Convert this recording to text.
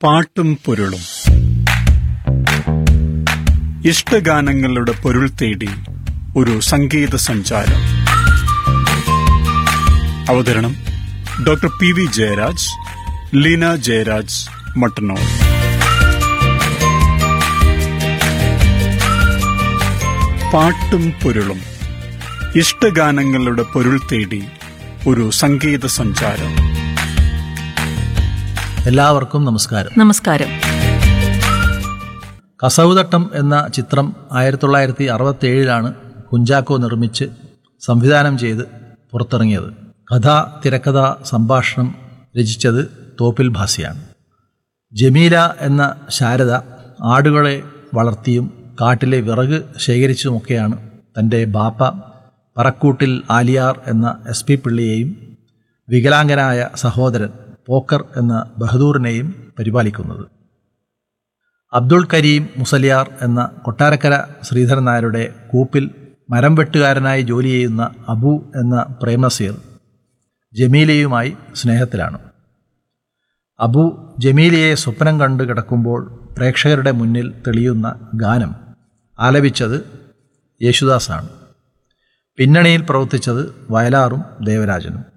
പാട്ടും പൊരുളും ഇഷ്ടഗാനങ്ങളുടെ പൊരുൾ തേടി ഒരു സംഗീത സഞ്ചാരം അവതരണം doctor P V Jayaraj Leena Jayaraj Mattannur പാട്ടും പൊരുളും ഇഷ്ടഗാനങ്ങളുടെ പൊരുൾ തേടി ഒരു സംഗീത സഞ്ചാരം എല്ലാവർക്കും നമസ്കാരം നമസ്കാരം കസവുതട്ടം എന്ന ചിത്രം ആയിരത്തി തൊള്ളായിരത്തി അറുപത്തി ഏഴിലാണ് കുഞ്ചാക്കോ നിർമ്മിച്ച് സംവിധാനം ചെയ്ത് പുറത്തിറങ്ങിയത് കഥ തിരക്കഥ സംഭാഷണം രചിച്ചത് തോപ്പിൽ ഭാസിയാണ് ജമീല എന്ന ശാരദ ആടുകളെ വളർത്തിയും കാട്ടിലെ വിറക് ശേഖരിച്ചുമൊക്കെയാണ് തൻ്റെ ബാപ്പ പറക്കൂട്ടിൽ ആലിയാർ എന്ന എസ് പി പിള്ളിയെയും വികലാംഗനായ സഹോദരൻ പോക്കർ എന്ന ബഹദൂറിനെയും പരിപാലിക്കുന്നത് അബ്ദുൾ കരീം മുസലിയാർ എന്ന കൊട്ടാരക്കര ശ്രീധരൻ നായരുടെ കൂപ്പിൽ മരം വെട്ടുകാരനായി ജോലി ചെയ്യുന്ന അബു എന്ന പ്രേമസീർ ജമീലയുമായി സ്നേഹത്തിലാണ് അബു ജമീലയെ സ്വപ്നം കണ്ട് കിടക്കുമ്പോൾ പ്രേക്ഷകരുടെ മുന്നിൽ തെളിയുന്ന ഗാനം ആലപിച്ചത് യേശുദാസാണ് പിന്നണിയിൽ പ്രവർത്തിച്ചത് വയലാറും ദേവരാജനും